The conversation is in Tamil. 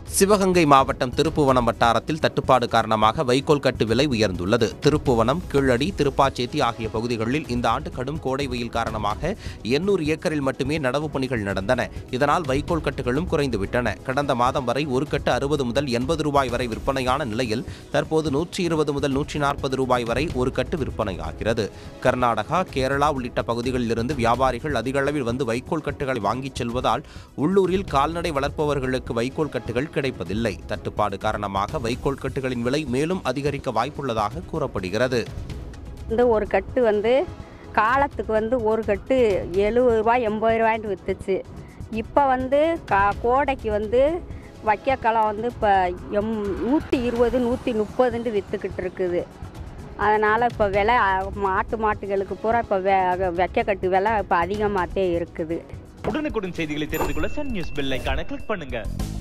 சிவகங்கை மாவட்டம் திருப்புவனம் வட்டாரத்தில் தட்டுப்பாடு காரணமாக வைக்கோல் கட்டு விலை உயர்ந்துள்ளது திருப்புவனம் கீழடி திருப்பாச்சேத்தி ஆகிய பகுதிகளில் இந்த ஆண்டு கடும் கோடை வெயில் காரணமாக எண்ணூறு ஏக்கரில் மட்டுமே நடவு பணிகள் நடந்தன இதனால் வைக்கோல் கட்டுகளும் குறைந்துவிட்டன கடந்த மாதம் வரை ஒரு கட்டு அறுபது முதல் எண்பது ரூபாய் வரை விற்பனையான நிலையில் தற்போது நூற்றி இருபது முதல் நூற்றி நாற்பது ரூபாய் வரை ஒரு கட்டு விற்பனையாகிறது கர்நாடகா கேரளா உள்ளிட்ட பகுதிகளிலிருந்து வியாபாரிகள் அதிக அளவில் வந்து வைக்கோல் கட்டுகளை வாங்கிச் செல்வதால் உள்ளூரில் கால்நடை வளர்ப்பவர்களுக்கு வைக்கோல் கட்டுகள் கிடைப்பதில்லை தட்டுப்பாடு காரணமாக வைக்கோல் கட்டுகளின் விலை மேலும் அதிகரிக்க வாய்ப்புள்ளதாக கூறப்படுகிறது வந்து ஒரு கட்டு வந்து காலத்துக்கு வந்து ஒரு கட்டு எழுபது ரூபாய் எண்பது ரூபாய்ட்டு விற்றுச்சு இப்போ வந்து கா கோடைக்கு வந்து வைக்கக்காலம் வந்து இப்போ எம் நூற்றி இருபது நூற்றி முப்பதுன்ட்டு விற்றுக்கிட்டு இருக்குது அதனால் இப்போ விலை அ, மாட்டு மாட்டுகளுக்கு பூரா இப்போ வெ வைக்கக்கட்டு விலை இப்போ அதிகமாகத்தே இருக்குது உடனுக்குடன் செய்திகளை தெரிந்து கொள்ள சன் நியூஸ் பெல் ஐகானை கிளிக் பண்ணுங்க